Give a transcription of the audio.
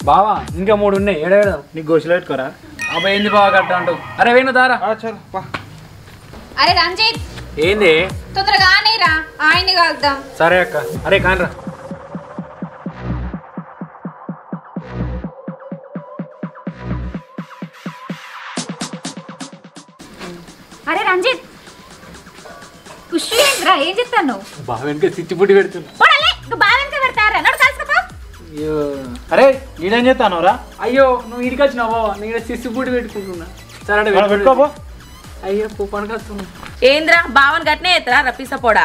బావా ఇంకా మూడు ఉన్నాయి ఏడేడు నీకు గోషులు పెట్టుకోరా అబ్బాయి ఏంది బావా కట్ట అంటావు అరే వేణు దారా చలో పా అరే రంజిత్ ఏంది తొందరగా ఆనేరా ఆయన్ని కలుద్దాం సరే అక్క అరే కానరా అరే రంజిత్ ఖుషి ఏంట్రా ఏం చెప్తాను బావ వెనక చిచ్చుపుట్టి పెడుతున్నా పోడాలే నువ్వు బాగా వెనక పెడతారా నడు కలుసుకోపో అయ్యో అరే ఈడేం చేస్తాను రా అయ్యో నువ్వు ఇడికి వచ్చినావు బావా నేను చిచ్చుపుట్టి పెట్టుకుంటున్నా సరే అంటే పెట్టుకోపో అయ్యో పనుకొస్తున్నా ఏంద్రా బావన్ గట్నే ఎత్తరా రప్పిసపోడా